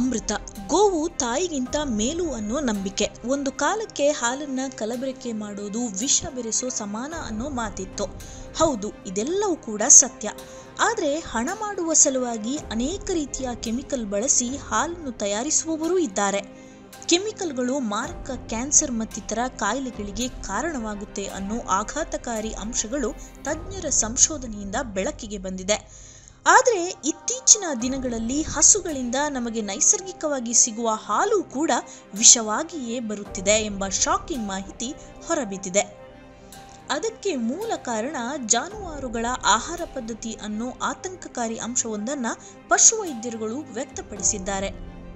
ಅಮೃತ ಗೋವು ತಾಯಿಗಿಂತ ಮೇಲು ಅನ್ನೋ ನಂಬಿಕೆ ಒಂದು ಕಾಲಕ್ಕೆ ಹಾಲನ್ನ ಕಲಬೆರಕೆ ಮಾಡೋದು ವಿಷ ಬೆರೆಸೋ ಸಮಾನ ಅನ್ನೋ ಮಾತಿತ್ತು ಹೌದು ಇದೆಲ್ಲವೂ ಕೂಡ ಸತ್ಯ ಆದರೆ ಹಣ ಮಾಡುವ ಸಲುವಾಗಿ ಅನೇಕ ರೀತಿಯ ಕೆಮಿಕಲ್ ಬಳಸಿ ಹಾಲನ್ನು ತಯಾರಿಸುವವರೂ ಇದ್ದಾರೆ ಕೆಮಿಕಲ್ಗಳು ಮಾರಕ ಕ್ಯಾನ್ಸರ್ ಮತ್ತಿತರ ಕಾಯಿಲೆಗಳಿಗೆ ಕಾರಣವಾಗುತ್ತೆ ಅನ್ನೋ ಆಘಾತಕಾರಿ ಅಂಶಗಳು ತಜ್ಞರ ಸಂಶೋಧನೆಯಿಂದ ಬೆಳಕಿಗೆ ಬಂದಿದೆ ಆದರೆ ಇತ್ತೀಚಿನ ದಿನಗಳಲ್ಲಿ ಹಸುಗಳಿಂದ ನಮಗೆ ನೈಸರ್ಗಿಕವಾಗಿ ಸಿಗುವ ಹಾಲು ಕೂಡ ವಿಷವಾಗಿಯೇ ಬರುತ್ತಿದೆ ಎಂಬ ಶಾಕಿಂಗ್ ಮಾಹಿತಿ ಹೊರಬಿದ್ದಿದೆ ಅದಕ್ಕೆ ಮೂಲ ಕಾರಣ ಜಾನುವಾರುಗಳ ಆಹಾರ ಪದ್ಧತಿ ಅನ್ನೋ ಆತಂಕಕಾರಿ ಅಂಶವೊಂದನ್ನು ಪಶುವೈದ್ಯರುಗಳು ವ್ಯಕ್ತಪಡಿಸಿದ್ದಾರೆ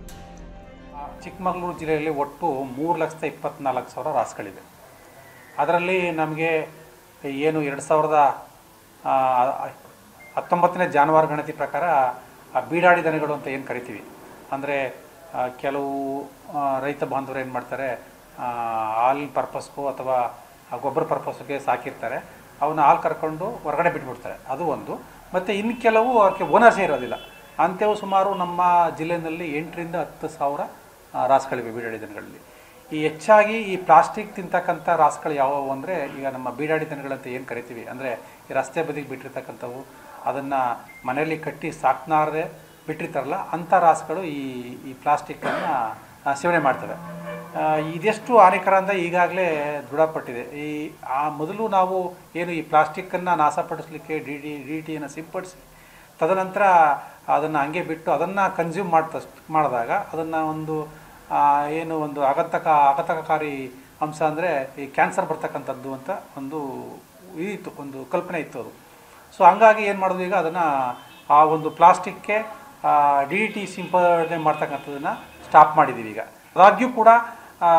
ಚಿಕ್ಕಮಗಳೂರು ಜಿಲ್ಲೆಯಲ್ಲಿ ಒಟ್ಟು ಮೂರು ಲಕ್ಷದ ಇಪ್ಪತ್ನಾಲ್ಕು ಸಾವಿರ ರಾಸುಗಳಿವೆ ಅದರಲ್ಲಿ ನಮಗೆ ಏನು ಎರಡು ಸಾವಿರದ ಆ, ಹತ್ತೊಂಬತ್ತನೇ ಜಾನುವಾರು ಗಣತಿ ಪ್ರಕಾರ ಆ ಬೀಡಾಡಿ ದನಗಳು ಅಂತ ಏನು ಕರಿತೀವಿ ಅಂದರೆ ಕೆಲವು ಆ, ರೈತ ಬಾಂಧವರು ಏನು ಮಾಡ್ತಾರೆ ಆ, ಹಾಲಿನ ಪರ್ಪಸ್ಗೂ ಅಥವಾ ಆ ಗೊಬ್ಬರ ಪರ್ಪಸ್ಗೆ ಸಾಕಿರ್ತಾರೆ ಅವನ್ನ ಹಾಲು ಕರ್ಕೊಂಡು ಹೊರಗಡೆ ಬಿಟ್ಬಿಡ್ತಾರೆ ಅದು ಒಂದು ಮತ್ತು ಇನ್ನು ಕೆಲವು ಅದಕ್ಕೆ ಓನರ್ಸೇ ಇರೋದಿಲ್ಲ ಅಂಥವು ಸುಮಾರು ನಮ್ಮ ಜಿಲ್ಲೆಯಲ್ಲಿ ಎಂಟರಿಂದ ಹತ್ತು ಸಾವಿರ ಆ, ರಾಸುಗಳಿವೆ ಬೀಡಾಡಿ ದನಗಳಲ್ಲಿ ಈ ಹೆಚ್ಚಾಗಿ ಈ ಪ್ಲಾಸ್ಟಿಕ್ ತಿಂತಕ್ಕಂಥ ರಾಸುಗಳು ಯಾವುವು ಅಂದರೆ ಈಗ ನಮ್ಮ ಬೀಡಾಡಿ ದನಗಳಂತ ಏನು ಕರಿತೀವಿ ಅಂದರೆ ಈ ರಸ್ತೆ ಬದಿಗೆ ಬಿಟ್ಟಿರ್ತಕ್ಕಂಥವು ಅದನ್ನು ಮನೆಯಲ್ಲಿ ಕಟ್ಟಿ ಸಾಕ್ನಾರದೆ ಬಿಟ್ಟಿರ್ತಾರಲ್ಲ ಅಂಥ ರಾಸುಗಳು ಈ ಈ ಪ್ಲಾಸ್ಟಿಕ್ಕನ್ನು ಸೇವನೆ ಮಾಡ್ತವೆ ಆ, ಇದೆಷ್ಟು ಹಾನಿಕರ ಅಂತ ಈಗಾಗಲೇ ದೃಢಪಟ್ಟಿದೆ ಈ ಆ ಮೊದಲು ನಾವು ಏನು ಈ ಪ್ಲಾಸ್ಟಿಕ್ಕನ್ನು ನಾಶಪಡಿಸಲಿಕ್ಕೆ ಡಿ ಡಿ ಡಿ ಟಿಯನ್ನು ಸಿಂಪಡಿಸಿ ತದನಂತರ ಅದನ್ನು ಹಂಗೆ ಬಿಟ್ಟು ಅದನ್ನು ಕನ್ಸ್ಯೂಮ್ ಮಾಡ್ತಾ ಮಾಡಿದಾಗ ಅದನ್ನು ಒಂದು ಆ, ಏನು ಒಂದು ಆಘಾತಕ ಆಘಾತಕಾರಿ ಅಂಶ ಅಂದರೆ ಈ ಕ್ಯಾನ್ಸರ್ ಬರ್ತಕ್ಕಂಥದ್ದು ಅಂತ ಒಂದು ಇದಿತ್ತು ಒಂದು ಕಲ್ಪನೆ ಇತ್ತು ಅದು ಸೊ ಹಂಗಾಗಿ ಏನು ಮಾಡೋದು ಈಗ ಅದನ್ನು ಆ ಒಂದು ಪ್ಲಾಸ್ಟಿಕ್ಗೆ ಡಿ ಟಿ ಸಿಂಪಡಣೆ ಮಾಡ್ತಕ್ಕಂಥದ್ದನ್ನು ಸ್ಟಾಪ್ ಮಾಡಿದ್ದೀವಿ ಈಗ ಆದಾಗ್ಯೂ ಕೂಡ ಆ,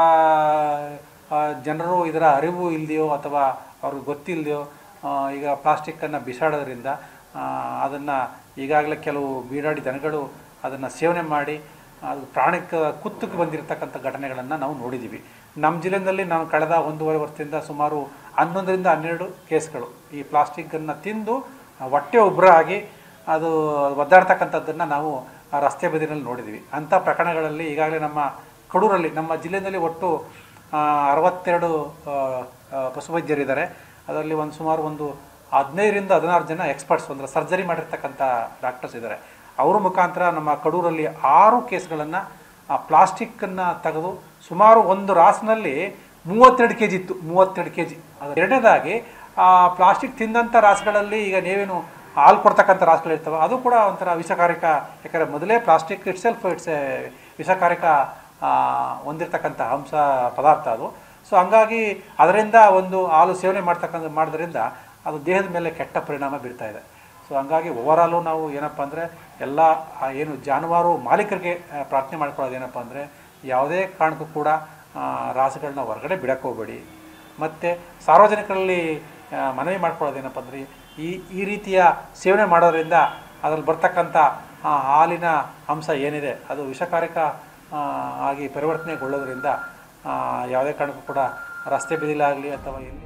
ಆ, ಜನರು ಇದರ ಅರಿವು ಇಲ್ಲದೆಯೋ ಅಥವಾ ಅವ್ರಿಗೆ ಗೊತ್ತಿಲ್ಲದೆಯೋ ಈಗ ಪ್ಲಾಸ್ಟಿಕ್ಕನ್ನು ಬಿಸಾಡೋದ್ರಿಂದ ಅದನ್ನು ಈಗಾಗಲೇ ಕೆಲವು ಬೀಡಾಡಿ ದನಗಳು ಅದನ್ನು ಸೇವನೆ ಮಾಡಿ ಅದು ಪ್ರಾಣಿಕ ಕುತ್ತಕ್ಕೆ ಬಂದಿರತಕ್ಕಂಥ ಘಟನೆಗಳನ್ನು ನಾವು ನೋಡಿದ್ದೀವಿ ನಮ್ಮ ಜಿಲ್ಲೆಯಲ್ಲಿ ನಾವು ಕಳೆದ ಒಂದೂವರೆ ವರ್ಷದಿಂದ ಸುಮಾರು ಹನ್ನೊಂದರಿಂದ ಹನ್ನೆರಡು ಕೇಸ್ಗಳು ಈ ಪ್ಲಾಸ್ಟಿಕ್ಕನ್ನು ತಿಂದು ಹೊಟ್ಟೆ ಉಬ್ರಾಗಿ ಅದು ಒದ್ದಾಡ್ತಕ್ಕಂಥದ್ದನ್ನು ನಾವು ಆ ರಸ್ತೆ ಬದಿನಲ್ಲಿ ನೋಡಿದ್ದೀವಿ ಅಂಥ ಪ್ರಕರಣಗಳಲ್ಲಿ ಈಗಾಗಲೇ ನಮ್ಮ ಕಡೂರಲ್ಲಿ ನಮ್ಮ ಜಿಲ್ಲೆಯಲ್ಲಿ ಒಟ್ಟು ಆ, ಅರವತ್ತೆರಡು ಆ, ಆ, ಪಶುವೈದ್ಯರಿದ್ದಾರೆ ಅದರಲ್ಲಿ ಒಂದು ಸುಮಾರು ಒಂದು ಹದಿನೈದರಿಂದ ಹದಿನಾರು ಜನ ಎಕ್ಸ್ಪರ್ಟ್ಸ್ ಅಂದರೆ ಸರ್ಜರಿ ಮಾಡಿರ್ತಕ್ಕಂಥ ಡಾಕ್ಟರ್ಸ್ ಇದ್ದಾರೆ ಅವ್ರ ಮುಖಾಂತರ ನಮ್ಮ ಕಡೂರಲ್ಲಿ ಆರು ಕೇಸ್ಗಳನ್ನು ಪ್ಲಾಸ್ಟಿಕ್ಕನ್ನು ತೆಗೆದು ಸುಮಾರು ಒಂದು ರಾಸಿನಲ್ಲಿ ಮೂವತ್ತೆರಡು ಕೆ ಜಿ ಇತ್ತು ಮೂವತ್ತೆರಡು ಕೆ ಜಿ ಎರಡನೇದಾಗಿ ಆ ಪ್ಲಾಸ್ಟಿಕ್ ತಿಂದಂಥ ರಾಸುಗಳಲ್ಲಿ ಈಗ ನೀವೇನು ಹಾಲು ಕೊಡ್ತಕ್ಕಂಥ ರಾಸುಗಳು ಇರ್ತವೆ ಅದು ಕೂಡ ಒಂಥರ ವಿಷಕಾರಕ ಯಾಕಂದರೆ ಮೊದಲೇ ಪ್ಲಾಸ್ಟಿಕ್ ಇಟ್ ಸೆಲ್ಫ್ ಇಟ್ಸ್ ವಿಷಕಾರಕ ಆ, ಹೊಂದಿರತಕ್ಕಂಥ ಅಂಶ ಪದಾರ್ಥ ಅದು ಸೊ ಹಂಗಾಗಿ ಅದರಿಂದ ಒಂದು ಹಾಲು ಸೇವನೆ ಮಾಡ್ತಕ್ಕಂಥ ಮಾಡೋದ್ರಿಂದ ಅದು ದೇಹದ ಮೇಲೆ ಕೆಟ್ಟ ಪರಿಣಾಮ ಬೀರ್ತಾ ಇದೆ ಸೊ ಹಂಗಾಗಿ ಓವರಾಲು ನಾವು ಏನಪ್ಪ ಅಂದರೆ ಎಲ್ಲ ಆ ಏನು ಜಾನುವಾರು ಮಾಲೀಕರಿಗೆ ಆ, ಪ್ರಾರ್ಥನೆ ಮಾಡ್ಕೊಳ್ಳೋದು ಏನಪ್ಪ ಅಂದರೆ ಯಾವುದೇ ಕಾರಣಕ್ಕೂ ಕೂಡ ಆ, ರಾಸುಗಳನ್ನ ಹೊರಗಡೆ ಬಿಡಕ್ಕೆ ಹೋಗಬೇಡಿ ಮತ್ತು ಸಾರ್ವಜನಿಕರಲ್ಲಿ ಆ, ಮನವಿ ಮಾಡ್ಕೊಳ್ಳೋದೇನಪ್ಪ ಅಂದರೆ ಈ ಈ ರೀತಿಯ ಸೇವನೆ ಮಾಡೋದ್ರಿಂದ ಅದರಲ್ಲಿ ಬರ್ತಕ್ಕಂಥ ಆ ಹಾಲಿನ ಅಂಶ ಏನಿದೆ ಅದು ವಿಷಕಾರಕ ಆ, ಆಗಿ ಪರಿವರ್ತನೆಗೊಳ್ಳೋದ್ರಿಂದ ಆ, ಯಾವುದೇ ಕಾರಣಕ್ಕೂ ಕೂಡ ರಸ್ತೆ ಬದಿಲಾಗಲಿ ಅಥವಾ ಎಲ್ಲಿ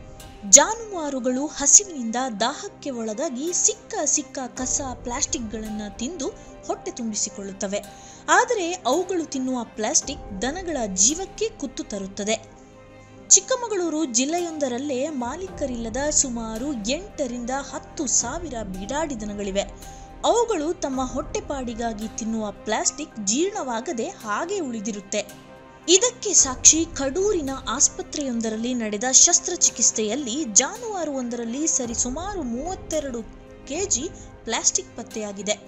ಜಾನುವಾರುಗಳು ಹಸಿವಿನಿಂದ ದಾಹಕ್ಕೆ ಒಳಗಾಗಿ ಸಿಕ್ಕ ಸಿಕ್ಕ ಕಸ ಪ್ಲಾಸ್ಟಿಕ್ಗಳನ್ನು ತಿಂದು ಹೊಟ್ಟೆ ತುಂಬಿಸಿಕೊಳ್ಳುತ್ತವೆ ಆದರೆ ಅವುಗಳು ತಿನ್ನುವ ಪ್ಲಾಸ್ಟಿಕ್ ದನಗಳ ಜೀವಕ್ಕೆ ಕುತ್ತು ತರುತ್ತದೆ ಚಿಕ್ಕಮಗಳೂರು ಜಿಲ್ಲೆಯೊಂದರಲ್ಲೇ ಮಾಲೀಕರಿಲ್ಲದ ಸುಮಾರು ಎಂಟರಿಂದ ಹತ್ತು ಸಾವಿರ ಬೀಡಾಡಿ ದನಗಳಿವೆ ಅವುಗಳು ತಮ್ಮ ಹೊಟ್ಟೆಪಾಡಿಗಾಗಿ ತಿನ್ನುವ ಪ್ಲಾಸ್ಟಿಕ್ ಜೀರ್ಣವಾಗದೆ ಹಾಗೆ ಉಳಿದಿರುತ್ತೆ ಇದಕ್ಕೆ ಸಾಕ್ಷಿ ಕಡೂರಿನ ಆಸ್ಪತ್ರೆಯೊಂದರಲ್ಲಿ ನಡೆದ ಶಸ್ತ್ರಚಿಕಿತ್ಸೆಯಲ್ಲಿ ಜಾನುವಾರು ಒಂದರಲ್ಲಿ ಸರಿಸುಮಾರು ಮೂವತ್ತೆರಡು ಕೆಜಿ ಪ್ಲಾಸ್ಟಿಕ್ ಪತ್ತೆಯಾಗಿದೆ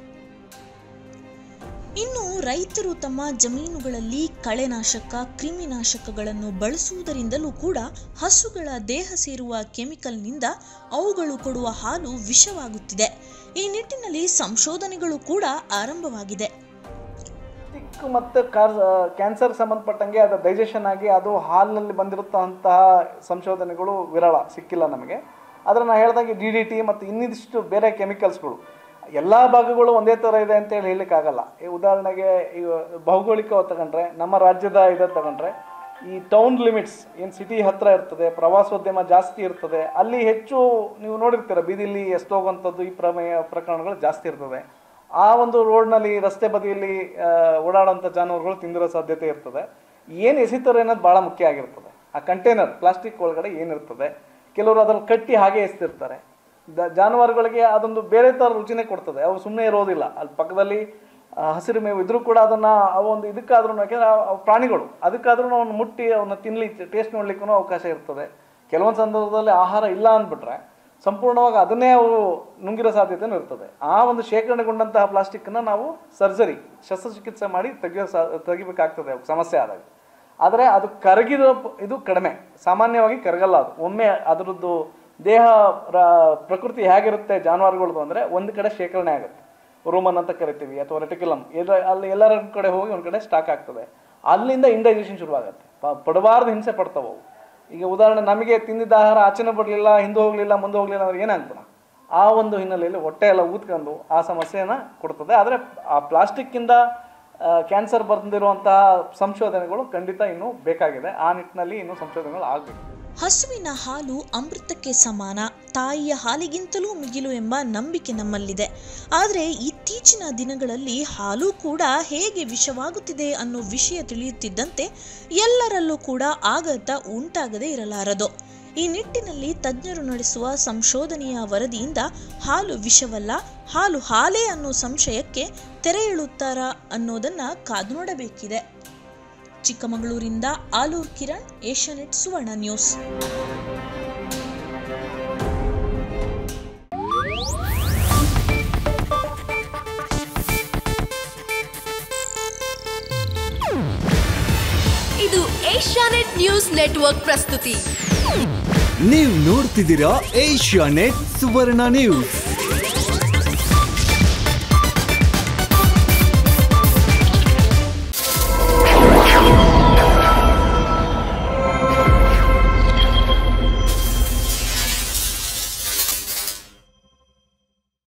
ಇನ್ನು ರೈತರು ತಮ್ಮ ಜಮೀನುಗಳಲ್ಲಿ ಕಳೆನಾಶಕ ಕ್ರಿಮಿನಾಶಕಗಳನ್ನು ಬಳಸುವುದರಿಂದಲೂ ಕೂಡ ಹಸುಗಳ ದೇಹ ಸೇರುವ ಕೆಮಿಕಲ್ನಿಂದ ಅವುಗಳು ಕೊಡುವ ಹಾಲು ವಿಷವಾಗುತ್ತಿದೆ ಈ ನಿಟ್ಟಿನಲ್ಲಿ ಸಂಶೋಧನೆಗಳು ಕೂಡ ಆರಂಭವಾಗಿದೆ ಪ್ಲಾಸ್ಟಿಕ್ ಮತ್ತು ಕಾರ್ ಕ್ಯಾನ್ಸರ್ ಸಂಬಂಧಪಟ್ಟಂಗೆ ಅದು ಡೈಜೆಷನ್ ಆಗಿ ಅದು ಹಾಲಿನಲ್ಲಿ ಬಂದಿರುತ್ತಂತಹ ಸಂಶೋಧನೆಗಳು ವಿರಳ ಸಿಕ್ಕಿಲ್ಲ ನಮಗೆ ಆದರೆ ನಾನು ಹೇಳ್ದಂಗೆ ಡಿ ಡಿ ಟಿ ಮತ್ತು ಇನ್ನಿದಿಷ್ಟು ಬೇರೆ ಕೆಮಿಕಲ್ಸ್ಗಳು ಎಲ್ಲ ಭಾಗಗಳು ಒಂದೇ ಥರ ಇದೆ ಅಂತೇಳಿ ಹೇಳಲಿಕ್ಕಾಗಲ್ಲ ಈ ಉದಾಹರಣೆಗೆ ಈಗ ಭೌಗೋಳಿಕವಾಗಿ ತಗೊಂಡ್ರೆ ನಮ್ಮ ರಾಜ್ಯದ ಇದು ತಗೊಂಡ್ರೆ ಈ ಟೌನ್ ಲಿಮಿಟ್ಸ್ ಏನು ಸಿಟಿ ಹತ್ರ ಇರ್ತದೆ ಪ್ರವಾಸೋದ್ಯಮ ಜಾಸ್ತಿ ಇರ್ತದೆ ಅಲ್ಲಿ ಹೆಚ್ಚು ನೀವು ನೋಡಿರ್ತೀರ ಬೀದಿಲಿ ಎಷ್ಟೋಗುವಂಥದ್ದು ಈ ಪ್ರಮೇಯ ಪ್ರಕರಣಗಳು ಜಾಸ್ತಿ ಇರ್ತದೆ ಆ ಒಂದು ರೋಡ್ನಲ್ಲಿ ರಸ್ತೆ ಬದಿಯಲ್ಲಿ ಆ, ಓಡಾಡೋಂಥ ಜಾನುವಾರುಗಳು ತಿಂದಿರೋ ಸಾಧ್ಯತೆ ಇರ್ತದೆ ಏನು ಎಸಿತಾರೆ ಅನ್ನೋದು ಭಾಳ ಮುಖ್ಯ ಆಗಿರ್ತದೆ ಆ ಕಂಟೈನರ್ ಪ್ಲಾಸ್ಟಿಕ್ ಒಳಗಡೆ ಏನಿರ್ತದೆ ಕೆಲವರು ಅದ್ರಲ್ಲಿ ಕಟ್ಟಿ ಹಾಗೆ ಎಸ್ತಿರ್ತಾರೆ ದ- ಜಾನುವಾರುಗಳಿಗೆ ಅದೊಂದು ಬೇರೆ ಥರ ರುಚಿನೇ ಕೊಡ್ತದೆ ಅವು ಸುಮ್ಮನೆ ಇರೋದಿಲ್ಲ ಅಲ್ಲಿ ಪಕ್ಕದಲ್ಲಿ ಆ, ಹಸಿರು ಮೇವು ಇದ್ರೂ ಕೂಡ ಅದನ್ನ ಆ ಒಂದು ಇದಕ್ಕಾದ್ರೂ ಯಾಕೆಂದ್ರೆ ಆ- ಅವು ಪ್ರಾಣಿಗಳು ಅದಕ್ಕಾದ್ರೂ ಅವನ್ನ ಮುಟ್ಟಿ ಅವನ್ನ ತಿನ್ಲಿ ಟೇಸ್ಟ್ ನೋಡ್ಲಿಕ್ಕೂ ಅವಕಾಶ ಇರ್ತದೆ ಕೆಲವೊಂದು ಸಂದರ್ಭದಲ್ಲಿ ಆಹಾರ ಇಲ್ಲ ಅಂದ್ಬಿಟ್ರೆ ಸಂಪೂರ್ಣವಾಗಿ ಅದನ್ನೇ ಅವು ನುಂಗಿರೋ ಸಾಧ್ಯತೆನೂ ಇರ್ತದೆ ಆ ಒಂದು ಶೇಖರಣೆಗೊಂಡಂತಹ ಪ್ಲಾಸ್ಟಿಕ್ನ ನಾವು ಸರ್ಜರಿ ಶಸ್ತ್ರಚಿಕಿತ್ಸೆ ಮಾಡಿ ತೆಗಿಯೋ ಸಾ ತೆಗಿಬೇಕಾಗ್ತದೆ ಅವ್ಕೆ ಸಮಸ್ಯೆ ಆದಾಗ ಆದರೆ ಅದು ಕರಗಿರೋ ಪ- ಇದು ಕಡಿಮೆ ಸಾಮಾನ್ಯವಾಗಿ ಕರಗಲ್ಲ ಅದು ಒಮ್ಮೆ ಅದರದ್ದು ದೇಹ ರ- ಪ್ರಕೃತಿ ಹೇಗಿರುತ್ತೆ ಜಾನುವಾರುಗಳದ್ದು ಅಂದರೆ ಒಂದು ಕಡೆ ಶೇಖರಣೆ ಆಗುತ್ತೆ ರೂಮನ್ ಅಂತ ಕರಿತೀವಿ ಅಥವಾ ರೆಟಿಕ್ಯುಲಮ್ ಎಲ್ಲ ಅಲ್ಲಿ ಎಲ್ಲರ ಕಡೆ ಹೋಗಿ ಒಂದು ಕಡೆ ಸ್ಟಾಕ್ ಆಗ್ತದೆ ಅಲ್ಲಿಂದ ಇಂಡೈಜೆಷನ್ ಶುರುವಾಗುತ್ತೆ ಪ- ಪಡಬಾರ್ದು ಹಿಂಸೆ ಪಡ್ತಾವೆ ಅವು ಈಗ ಉದಾಹರಣೆ ನಮಗೆ ತಿಂದಿದ್ದ ಆಹಾರ ಆಚೆನೂ ಬರಲಿಲ್ಲ ಹಿಂದೆ ಹೋಗಲಿಲ್ಲ ಮುಂದೆ ಹೋಗಲಿಲ್ಲ ಅಂದ್ರೆ ಏನಾಗ್ತದೆ ಆ ಒಂದು ಹಿನ್ನೆಲೆಯಲ್ಲಿ ಹೊಟ್ಟೆ ಎಲ್ಲ ಊದ್ಕೊಂಡು ಆ ಸಮಸ್ಯೆನ ಕೊಡ್ತದೆ ಆದರೆ ಆ ಪ್ಲಾಸ್ಟಿಕ್ಕಿಂದ ಕ್ಯಾನ್ಸರ್ ಬಂದಿರುವಂತಹ ಸಂಶೋಧನೆಗಳು ಖಂಡಿತ ಇನ್ನೂ ಬೇಕಾಗಿದೆ ಆ ನಿಟ್ಟಿನಲ್ಲಿ ಇನ್ನೂ ಸಂಶೋಧನೆಗಳು ಆಗಬೇಕು ಹಸುವಿನ ಹಾಲು ಅಮೃತಕ್ಕೆ ಸಮಾನ ತಾಯಿಯ ಹಾಲಿಗಿಂತಲೂ ಮಿಗಿಲು ಎಂಬ ನಂಬಿಕೆ ನಮ್ಮಲ್ಲಿದೆ ಆದರೆ ಇತ್ತೀಚಿನ ದಿನಗಳಲ್ಲಿ ಹಾಲು ಕೂಡ ಹೇಗೆ ವಿಷವಾಗುತ್ತಿದೆ ಅನ್ನೋ ವಿಷಯ ತಿಳಿಯುತ್ತಿದ್ದಂತೆ ಎಲ್ಲರಲ್ಲೂ ಕೂಡ ಆಘಾತ ಉಂಟಾಗದೇ ಇರಲಾರದು ಈ ನಿಟ್ಟಿನಲ್ಲಿ ತಜ್ಞರು ನಡೆಸುವ ಸಂಶೋಧನೆಯ ವರದಿಯಿಂದ ಹಾಲು ವಿಷವಲ್ಲ ಹಾಲು ಹಾಲೇ ಅನ್ನೋ ಸಂಶಯಕ್ಕೆ ತೆರೆ ಎಳುತ್ತಾರಾ ಅನ್ನೋದನ್ನ ಕಾದು ನೋಡಬೇಕಿದೆ ಚಿಕ್ಕಮಗಳೂರಿಂದ ಆಲೂರ್ ಕಿರಣ್ ಏಷ್ಯಾನೆಟ್ ಸುವರ್ಣ ನ್ಯೂಸ್ ಇದು ಏಷ್ಯಾನೆಟ್ ನ್ಯೂಸ್ ನೆಟ್ವರ್ಕ್ ಪ್ರಸ್ತುತಿ ನೀವು ನೋಡ್ತಿದ್ದೀರಾ ಏಷ್ಯಾ ನೆಟ್ ಸುವರ್ಣ ನ್ಯೂಸ್